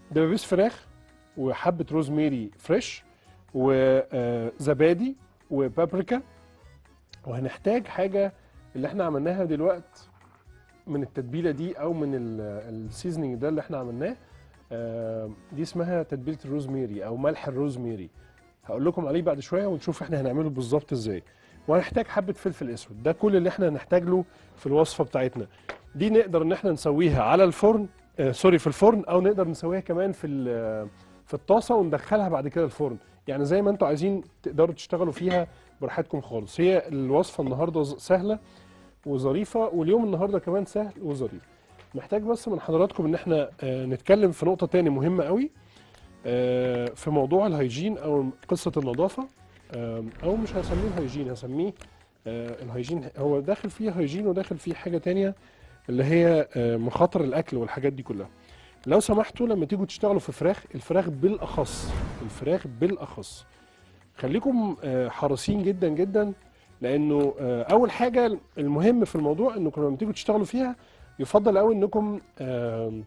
دبابيس فراخ وحبه روزميري فريش وزبادي وبابريكا وهنحتاج حاجه اللي احنا عملناها دلوقت من التتبيله دي او من السيزنينج ده اللي احنا عملناه آه، دي اسمها تتبيله الروزميري او ملح الروزميري هقول لكم عليه بعد شويه ونشوف احنا هنعمله بالظبط ازاي وهنحتاج حبه فلفل اسود ده كل اللي احنا هنحتاج له في الوصفه بتاعتنا دي نقدر ان احنا نسويها على الفرن آه سوري في الفرن او نقدر نسويها كمان في ال- في الطاسه وندخلها بعد كده الفرن يعني زي ما انتوا عايزين تقدروا تشتغلوا فيها براحتكم خالص هي الوصفه النهارده ز- سهله وظريفه واليوم النهارده كمان سهل وظريف محتاج بس من حضراتكم ان احنا آه، نتكلم في نقطه تاني مهمه قوي آه، في موضوع الهيجين او قصه النظافه آه، او مش هسميه الهيجين هسميه آه، الهيجين هو داخل فيه هيجين وداخل فيه حاجه تانية اللي هي آه، مخاطر الاكل والحاجات دي كلها لو سمحتوا لما تيجوا تشتغلوا في فراخ الفراخ بالاخص الفراخ بالاخص خليكم آه، حريصين جدا جدا لانه آه، اول حاجه المهم في الموضوع انكم لما تيجوا تشتغلوا فيها يفضل قوي انكم آم،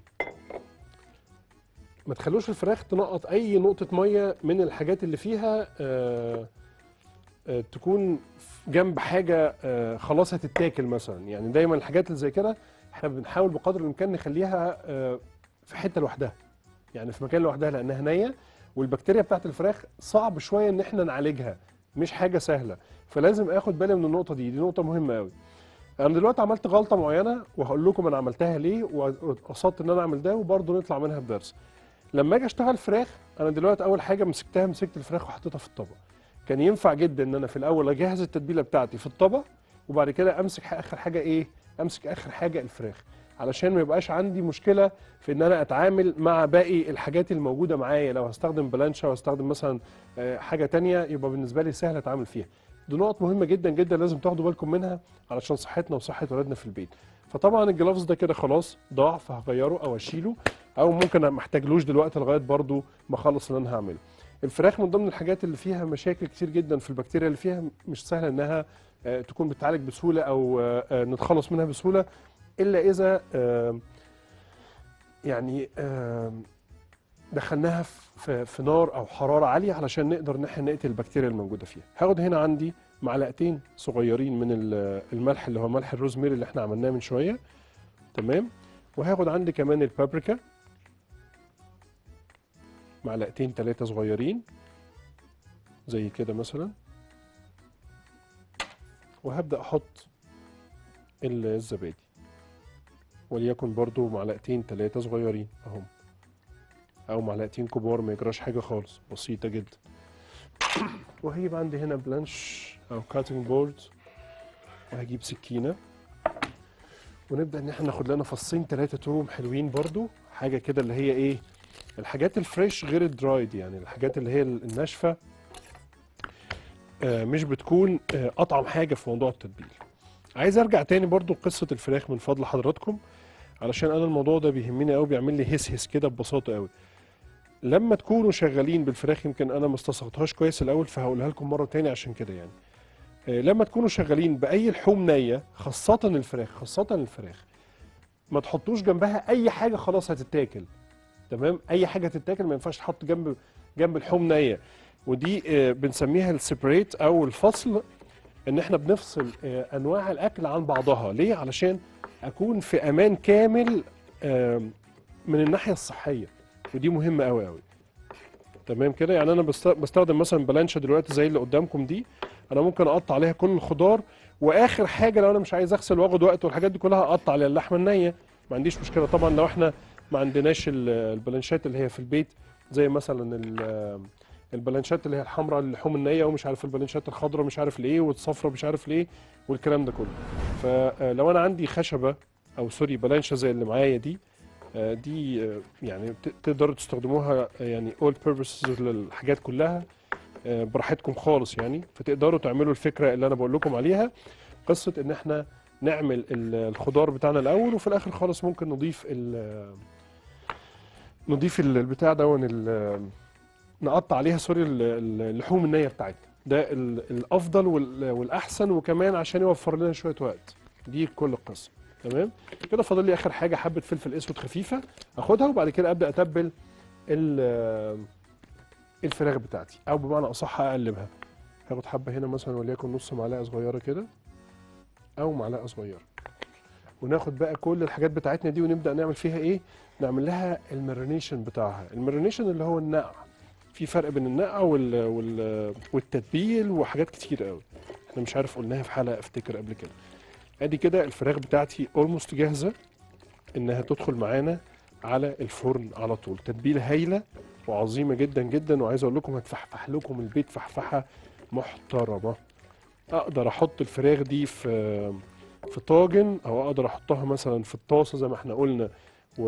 ما تخلوش الفراخ تنقط اي نقطه ميه من الحاجات اللي فيها آه، آه، تكون جنب حاجه آه، خلاص هتتاكل مثلا يعني دايما الحاجات اللي زي كده احنا بنحاول بقدر الامكان نخليها آه، في حته لوحدها يعني في مكان لوحدها لانها نيه والبكتيريا بتاعت الفراخ صعب شويه ان احنا نعالجها مش حاجه سهله فلازم اخد بالي من النقطه دي دي نقطه مهمه قوي انا دلوقتي عملت غلطه معينه وهقول لكم انا عملتها ليه وقصدت ان انا اعمل ده وبرضه نطلع منها بدرس لما اجي اشتغل فراخ انا دلوقتي اول حاجه مسكتها مسكت الفراخ وحطيتها في الطبق كان ينفع جدا ان انا في الاول اجهز التتبيله بتاعتي في الطبق وبعد كده امسك اخر حاجه ايه امسك اخر حاجه الفراخ علشان ما يبقاش عندي مشكله في ان انا اتعامل مع باقي الحاجات الموجوده معايا لو هستخدم بلانشا وهستخدم مثلا آه، حاجه تانية يبقى بالنسبه لي سهل اتعامل فيها دي نقط مهمه جدا جدا لازم تاخدوا بالكم منها علشان صحتنا وصحه ولادنا في البيت فطبعا الجلافز ده كده خلاص ضاع فهغيره او اشيله او ممكن ما احتاجلوش دلوقتي لغايه برضو ما اخلص اللي انا هعمله الفراخ من ضمن الحاجات اللي فيها مشاكل كتير جدا في البكتيريا اللي فيها مش سهله انها آه، تكون بتتعالج بسهوله او آه، آه، نتخلص منها بسهوله الا اذا آه، يعني آه، دخلناها في في نار او حراره عاليه علشان نقدر ان احنا نقتل البكتيريا الموجوده فيها هاخد هنا عندي معلقتين صغيرين من ال- الملح اللي هو ملح الروزميري اللي احنا عملناه من شويه تمام وهاخد عندي كمان البابريكا معلقتين ثلاثه صغيرين زي كده مثلا وهبدا احط ال- الزبادي وليكن برضو معلقتين ثلاثه صغيرين اهم او معلقتين كبار ما يجراش حاجه خالص بسيطه جدا وهجيب عندي هنا بلانش او كاتنج بورد وهجيب سكينه ونبدا ان احنا ناخد لنا فصين ثلاثه توم حلوين برضو حاجه كده اللي هي ايه الحاجات الفريش غير الدرايد يعني الحاجات اللي هي الناشفه آه، مش بتكون آه، اطعم حاجه في موضوع التتبيل عايز ارجع تاني برضو لقصه الفراخ من فضل حضراتكم علشان انا الموضوع ده بيهمني قوي بيعمل لي هس هس كده ببساطه قوي لما تكونوا شغالين بالفراخ يمكن انا ما استصغتهاش كويس الاول فهقولها لكم مره تاني عشان كده يعني آه، لما تكونوا شغالين باي لحوم نيه خاصه الفراخ خاصه الفراخ ما تحطوش جنبها اي حاجه خلاص هتتاكل تمام اي حاجه تتاكل ما ينفعش تحط جنب جنب لحوم نيه ودي آه، بنسميها السيبريت او الفصل ان احنا بنفصل آه، انواع الاكل عن بعضها ليه علشان اكون في امان كامل آم، من الناحيه الصحيه ودي مهمه قوي قوي تمام كده يعني انا بست- بستخدم مثلا بلانشا دلوقتي زي اللي قدامكم دي انا ممكن اقطع عليها كل الخضار واخر حاجه لو انا مش عايز اغسل واخد وقت والحاجات دي كلها اقطع عليها اللحمه النيه ما عنديش مشكله طبعا لو احنا ما عندناش ال- البلانشات اللي هي في البيت زي مثلا ال- البلانشات اللي هي الحمراء اللحوم النيه ومش عارف البلانشات الخضراء مش عارف ليه والصفراء مش عارف ليه والكلام ده كله فلو انا عندي خشبه او سوري بلانشا زي اللي معايا دي آه، دي آه، يعني ت- تقدروا تستخدموها آه، يعني اول بيربسز للحاجات كلها آه، براحتكم خالص يعني فتقدروا تعملوا الفكره اللي انا بقول لكم عليها قصه ان احنا نعمل ال- الخضار بتاعنا الاول وفي الاخر خالص ممكن نضيف ال نضيف ال- البتاع ده ون- نقطع عليها سوري ال- ال- اللحوم النيه بتاعتنا ده ال- الافضل وال- والاحسن وكمان عشان يوفر لنا شويه وقت دي كل القصه تمام كده فاضل لي اخر حاجه حبه فلفل اسود خفيفه اخدها وبعد كده ابدا اتبل ال- الفراخ بتاعتي او بمعنى اصح اقلبها هاخد حبه هنا مثلا وليكن نص معلقه صغيره كده او معلقه صغيره وناخد بقى كل الحاجات بتاعتنا دي ونبدا نعمل فيها ايه نعمل لها المارينيشن بتاعها المارينيشن اللي هو النقع في فرق بين النقع وال... وال... والتتبيل وحاجات كتير قوي احنا مش عارف قلناها في حلقه افتكر قبل كده ادي كده الفراخ بتاعتي اولموست جاهزه انها تدخل معانا على الفرن على طول تتبيله هايله وعظيمه جدا جدا وعايز اقول لكم هتفحفح لكم البيت فحفحه محترمه اقدر احط الفراخ دي في في طاجن او اقدر احطها مثلا في الطاسه زي ما احنا قلنا و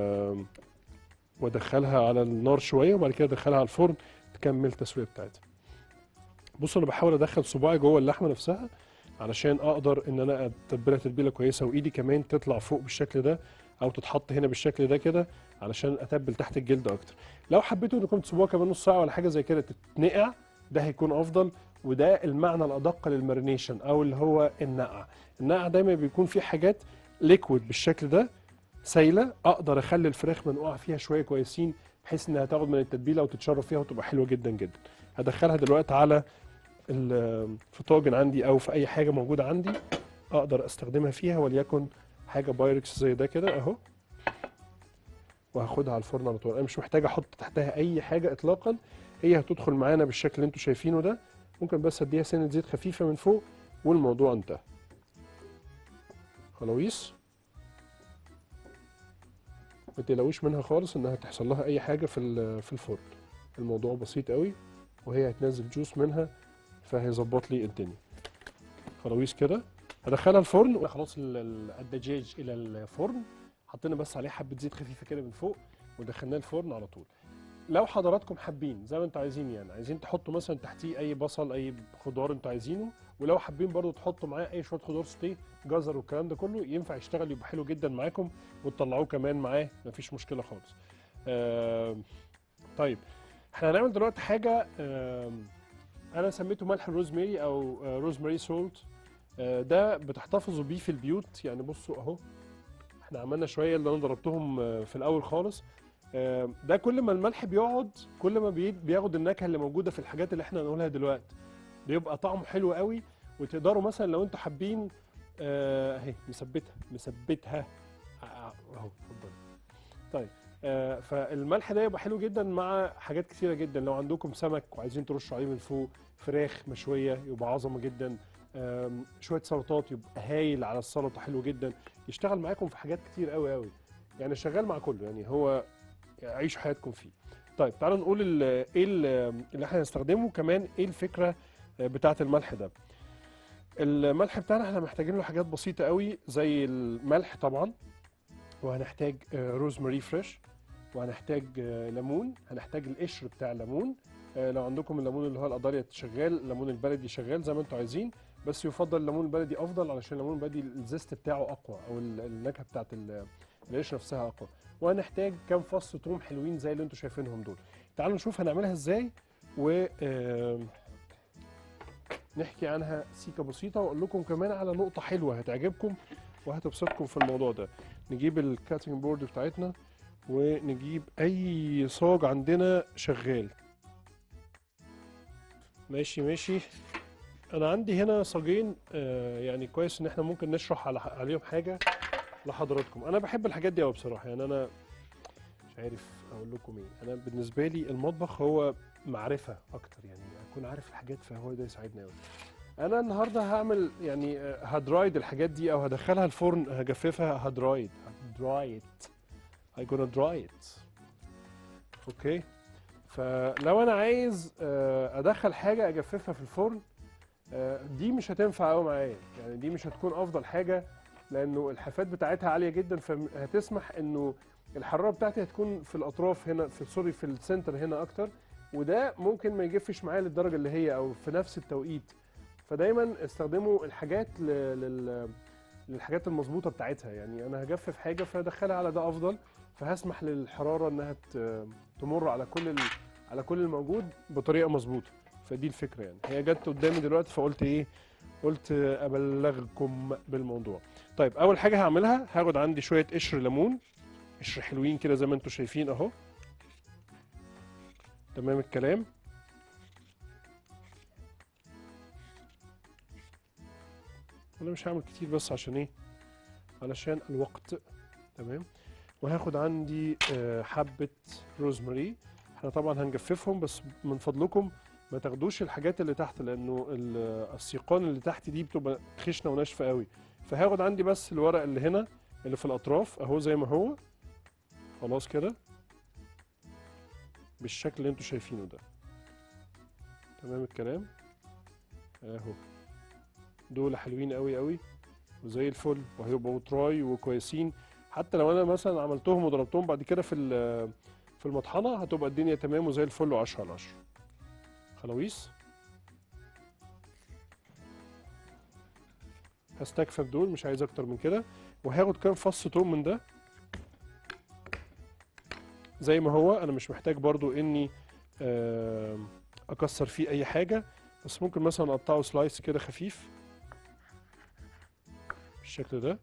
وادخلها على النار شويه وبعد كده ادخلها على الفرن تكمل التسويه بتاعتها بصوا انا بحاول ادخل صباعي جوه اللحمه نفسها علشان اقدر ان انا اتبلها تتبيله كويسه وايدي كمان تطلع فوق بالشكل ده او تتحط هنا بالشكل ده كده علشان اتبل تحت الجلد اكتر لو حبيتوا انكم تسيبوها كمان نص ساعه ولا حاجه زي كده تتنقع ده هيكون افضل وده المعنى الادق للمارينيشن او اللي هو النقع النقع دايما بيكون فيه حاجات ليكويد بالشكل ده سايله اقدر اخلي الفراخ منقوعه فيها شويه كويسين بحيث انها تاخد من التتبيله وتتشرب فيها وتبقى حلوه جدا جدا هدخلها دلوقتي على ال- في طاجن عندي او في اي حاجه موجوده عندي اقدر استخدمها فيها وليكن حاجه بايركس زي ده كده اهو وهاخدها على الفرن على طول انا مش محتاج احط تحتها اي حاجه اطلاقا هي هتدخل معانا بالشكل اللي انتوا شايفينه ده ممكن بس اديها سنه زيت خفيفه من فوق والموضوع انتهى خلاويص ما تقلقوش منها خالص انها تحصل لها اي حاجه في ال- في الفرن الموضوع بسيط قوي وهي هتنزل جوس منها فهيظبط لي الدنيا خلاويص كده هدخلها الفرن خلاص ال- ال- الدجاج الى الفرن حطينا بس عليه حبه زيت خفيفه كده من فوق ودخلناه الفرن على طول لو حضراتكم حابين زي ما انتوا عايزين يعني عايزين تحطوا مثلا تحتيه اي بصل اي خضار انتوا عايزينه ولو حابين برضو تحطوا معاه اي شويه خضار سوتيه جزر والكلام ده كله ينفع يشتغل يبقى حلو جدا معاكم وتطلعوه كمان معاه مفيش مشكله خالص آه طيب احنا هنعمل دلوقتي حاجه آه انا سميته ملح الروزماري او آه روزماري سولت آه ده بتحتفظوا بيه في البيوت يعني بصوا اهو احنا عملنا شويه اللي انا ضربتهم آه، في الاول خالص آه، ده كل ما الملح بيقعد كل ما بي- بياخد النكهه اللي موجوده في الحاجات اللي احنا هنقولها دلوقتي بيبقى طعمه حلو قوي وتقدروا مثلا لو انتوا حابين آه، اهي مثبتها مثبتها آه، آه، اهو اتفضل طيب آه، فالملح ده يبقى حلو جدا مع حاجات كثيره جدا لو عندكم سمك وعايزين ترشوا عليه من فوق فراخ مشويه يبقى عظمه جدا آم، شويه سلطات يبقى هايل على السلطه حلو جدا يشتغل معاكم في حاجات كتير قوي قوي يعني شغال مع كله يعني هو عيشوا حياتكم فيه طيب تعالوا نقول ال- ايه ال- اللي احنا هنستخدمه كمان ايه الفكره بتاعه الملح ده الملح بتاعنا احنا محتاجين له حاجات بسيطه قوي زي الملح طبعا وهنحتاج آه، روزماري فريش وهنحتاج آه، ليمون هنحتاج القشر بتاع الليمون آه، لو عندكم الليمون اللي هو القضارية شغال الليمون البلدي شغال زي ما انتوا عايزين بس يفضل الليمون البلدي افضل علشان الليمون البلدي الزيست بتاعه اقوى او ال- النكهه بتاعت ال- القشره نفسها اقوى وهنحتاج كام فص ثوم حلوين زي اللي انتوا شايفينهم دول تعالوا نشوف هنعملها ازاي و آم، نحكي عنها سيكه بسيطه واقول لكم كمان على نقطه حلوه هتعجبكم وهتبسطكم في الموضوع ده نجيب الكاتنج بورد بتاعتنا ونجيب اي صاج عندنا شغال ماشي ماشي انا عندي هنا صاجين آه يعني كويس ان احنا ممكن نشرح على عليهم حاجه لحضراتكم انا بحب الحاجات دي قوي بصراحه يعني انا مش عارف اقول لكم ايه انا بالنسبه لي المطبخ هو معرفه اكتر يعني اكون عارف الحاجات فهو ده يساعدني قوي انا النهارده هعمل يعني آه، هدرايد الحاجات دي او هدخلها الفرن هجففها هدرايد هدرايد I gonna dry it اوكي فلو انا عايز آه، ادخل حاجه اجففها في الفرن آه، دي مش هتنفع قوي معايا يعني دي مش هتكون افضل حاجه لانه الحافات بتاعتها عاليه جدا فهتسمح انه الحراره بتاعتي هتكون في الاطراف هنا في سوري في السنتر هنا اكتر وده ممكن ما يجفش معايا للدرجه اللي هي او في نفس التوقيت فدايما استخدموا الحاجات ل- لل للحاجات المظبوطه بتاعتها يعني انا هجفف حاجه فادخلها على ده افضل فهسمح للحراره انها ت- تمر على كل ال- على كل الموجود بطريقه مظبوطه فدي الفكره يعني هي جت قدامي دلوقتي فقلت ايه قلت ابلغكم بالموضوع طيب اول حاجه هعملها هاخد عندي شويه قشر ليمون قشر حلوين كده زي ما انتم شايفين اهو تمام الكلام انا مش هعمل كتير بس عشان ايه علشان الوقت تمام وهاخد عندي آه، حبة روزماري احنا طبعا هنجففهم بس من فضلكم ما تاخدوش الحاجات اللي تحت لانه ال- السيقان اللي تحت دي بتبقى خشنة وناشفة قوي فهاخد عندي بس الورق اللي هنا اللي في الاطراف اهو زي ما هو خلاص كده بالشكل اللي انتوا شايفينه ده تمام الكلام اهو دول حلوين قوي قوي وزي الفل وهيبقوا تراي وكويسين حتى لو انا مثلا عملتهم وضربتهم بعد كده في ال- في المطحنه هتبقى الدنيا تمام وزي الفل و10 على 10 خلاويص هستكفى بدول مش عايز اكتر من كده وهاخد كام فص توم من ده زي ما هو انا مش محتاج برضو اني آم، اكسر فيه اي حاجه بس ممكن مثلا اقطعه سلايس كده خفيف بالشكل ده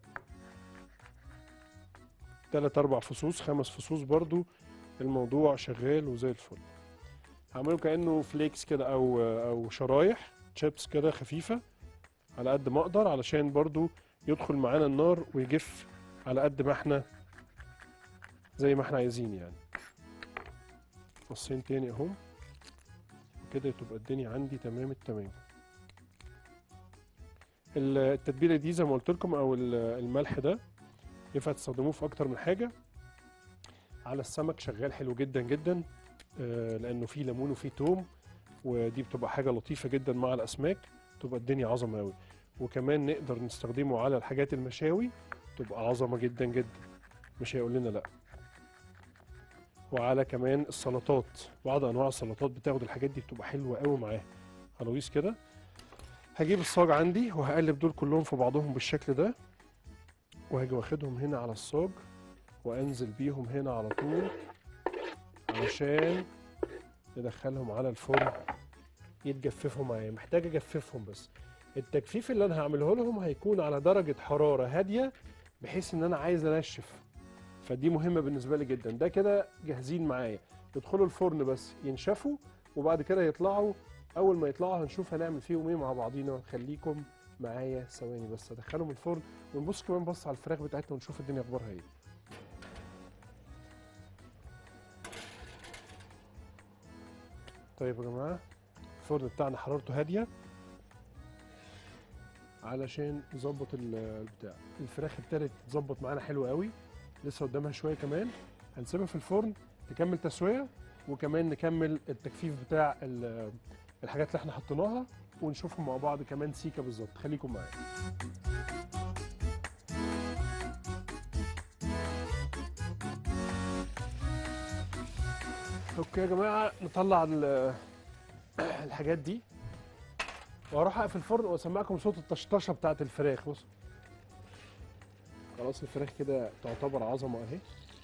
تلات اربع فصوص خمس فصوص برضو الموضوع شغال وزي الفل هعمله كانه فليكس كده او او شرايح تشيبس كده خفيفه على قد ما اقدر علشان برضو يدخل معانا النار ويجف على قد ما احنا زي ما احنا عايزين يعني فصين تاني اهم وكده تبقى الدنيا عندي تمام التمام ال- التتبيله دي زي ما قلت لكم او ال- الملح ده ينفع تستخدموه في اكتر من حاجه على السمك شغال حلو جدا جدا آه، لانه فيه ليمون وفيه توم ودي بتبقى حاجه لطيفه جدا مع الاسماك تبقى الدنيا عظمه قوي وكمان نقدر نستخدمه على الحاجات المشاوي تبقى عظمه جدا جدا مش هيقول لنا لا وعلى كمان السلطات بعض انواع السلطات بتاخد الحاجات دي بتبقى حلوه قوي معاها خلاويص كده هجيب الصاج عندي وهقلب دول كلهم في بعضهم بالشكل ده وهاجي واخدهم هنا على الصاج وانزل بيهم هنا على طول علشان ندخلهم على الفرن يتجففوا معايا محتاج اجففهم بس التجفيف اللي انا هعمله لهم هيكون على درجة حرارة هادية بحيث ان انا عايز انشف فدي مهمة بالنسبة لي جدا ده كده جاهزين معايا يدخلوا الفرن بس ينشفوا وبعد كده يطلعوا اول ما يطلعوا هنشوف هنعمل فيهم ايه مع بعضينا خليكم معايا ثواني بس ادخلهم الفرن ونبص كمان بص على الفراخ بتاعتنا ونشوف الدنيا اخبارها ايه طيب يا جماعه الفرن بتاعنا حرارته هاديه علشان نظبط ال- البتاع الفراخ ابتدت تظبط معانا حلو قوي لسه قدامها شويه كمان هنسيبها في الفرن تكمل تسويه وكمان نكمل التجفيف بتاع ال- الحاجات اللي احنا حطيناها ونشوفهم مع بعض كمان سيكه بالظبط خليكم معايا اوكي يا جماعه نطلع ال- الحاجات دي واروح اقفل الفرن واسمعكم صوت الطشطشه بتاعت الفراخ بص خلاص الفراخ كده تعتبر عظمه اهي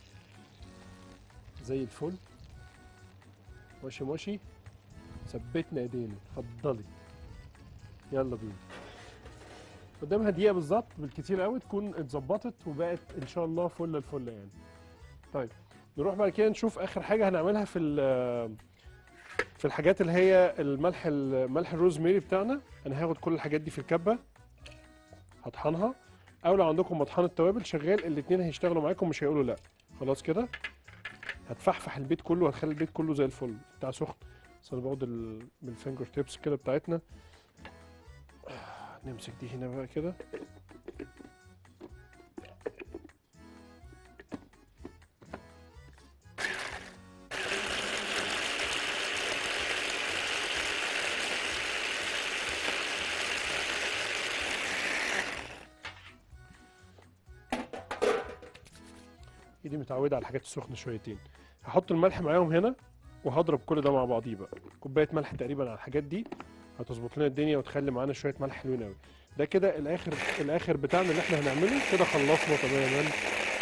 زي الفل ماشي ماشي ثبتنا ايدينا اتفضلي يلا بينا قدامها دقيقه بالظبط بالكتير قوي تكون اتظبطت وبقت ان شاء الله فل الفل يعني طيب نروح بعد كده نشوف اخر حاجه هنعملها في ال- في الحاجات اللي هي الملح الملح الروزميري بتاعنا انا هاخد كل الحاجات دي في الكبه هطحنها او لو عندكم مطحنه توابل شغال الاتنين هيشتغلوا معاكم مش هيقولوا لا خلاص كده هتفحفح البيت كله وهتخلي البيت كله زي الفل بتاع سخن بس انا باخد ال- بالفينجر تيبس كده بتاعتنا نمسك دي هنا بقى كده ايدي متعوده على الحاجات السخنه شويتين هحط الملح معاهم هنا وهضرب كل ده مع بعضيه بقى كوبايه ملح تقريبا على الحاجات دي هتظبط لنا الدنيا وتخلي معانا شويه ملح حلوين قوي ده كده الاخر الاخر بتاعنا اللي احنا هنعمله كده خلصنا تماما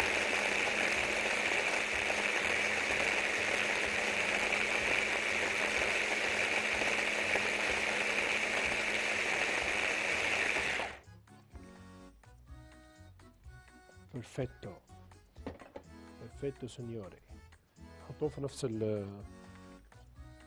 بيرفيتو بيرفيتو سينيوري حطهم في نفس ال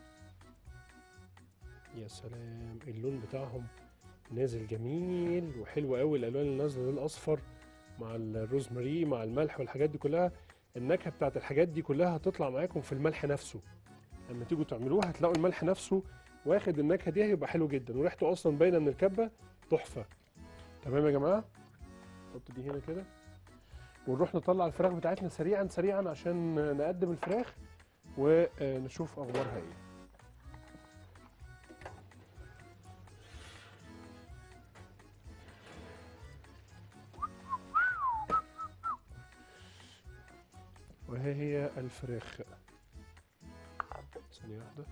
يا سلام اللون بتاعهم نازل جميل وحلو قوي الالوان اللي نازله ده الاصفر مع الروزماري مع الملح والحاجات دي كلها النكهه بتاعت الحاجات دي كلها هتطلع معاكم في الملح نفسه لما تيجوا تعملوها هتلاقوا الملح نفسه واخد النكهه دي هيبقى حلو جدا وريحته اصلا باينه من الكبه تحفه تمام يا جماعه نحط دي هنا كده ونروح نطلع الفراخ بتاعتنا سريعا سريعا عشان نقدم الفراخ ونشوف اخبارها ايه وها هي الفراخ ثانية واحدة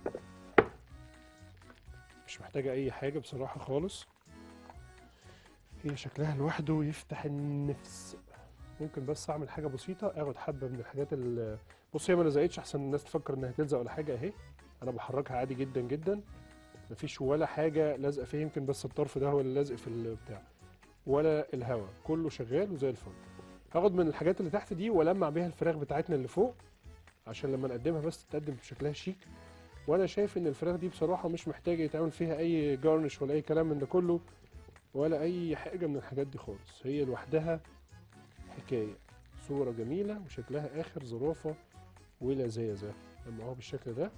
مش محتاجة أي حاجة بصراحة خالص هي شكلها لوحده يفتح النفس ممكن بس أعمل حاجة بسيطة أخد حبة من الحاجات اللي بص هي ما لزقتش أحسن الناس تفكر إنها تلزق ولا حاجة أهي أنا بحركها عادي جدا جدا مفيش ولا حاجة لازقة فيها يمكن بس الطرف ده هو اللي لازق في البتاع ولا الهواء كله شغال وزي الفل هاخد من الحاجات اللي تحت دي والمع بيها الفراخ بتاعتنا اللي فوق عشان لما نقدمها بس تتقدم بشكلها شيك وانا شايف ان الفراخ دي بصراحه مش محتاجه يتعمل فيها اي جارنش ولا اي كلام من ده كله ولا اي حاجه من الحاجات دي خالص هي لوحدها حكايه صوره جميله وشكلها اخر ظرافه ولذاذه لما هو بالشكل ده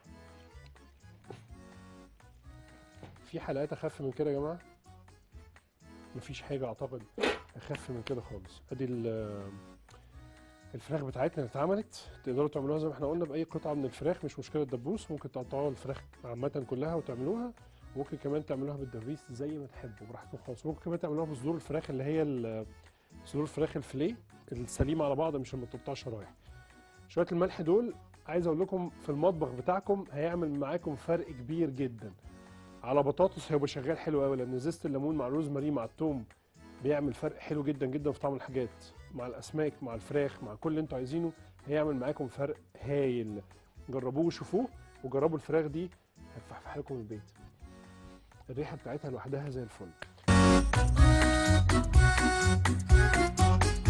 في حلقات اخف من كده يا جماعه مفيش حاجه اعتقد اخف من كده خالص ادي ال- الفراخ بتاعتنا اللي اتعملت تقدروا تعملوها زي ما احنا قلنا باي قطعه من الفراخ مش مشكله دبوس ممكن تقطعوها الفراخ عامه كلها وتعملوها ممكن كمان تعملوها بالدبيس زي ما تحبوا براحتكم خالص ممكن كمان تعملوها بصدور الفراخ اللي هي ال- صدور الفراخ الفيليه السليمه على بعض مش لما تقطع شرايح شويه الملح دول عايز اقول لكم في المطبخ بتاعكم هيعمل معاكم فرق كبير جدا على بطاطس هيبقى شغال حلو قوي لان زيت الليمون مع الروزماري مع الثوم بيعمل فرق حلو جدا جدا في طعم الحاجات مع الاسماك مع الفراخ مع كل اللي انتوا عايزينه هيعمل معاكم فرق هايل جربوه وشوفوه وجربوا الفراخ دي هتفحفح لكم البيت الريحه بتاعتها لوحدها زي الفل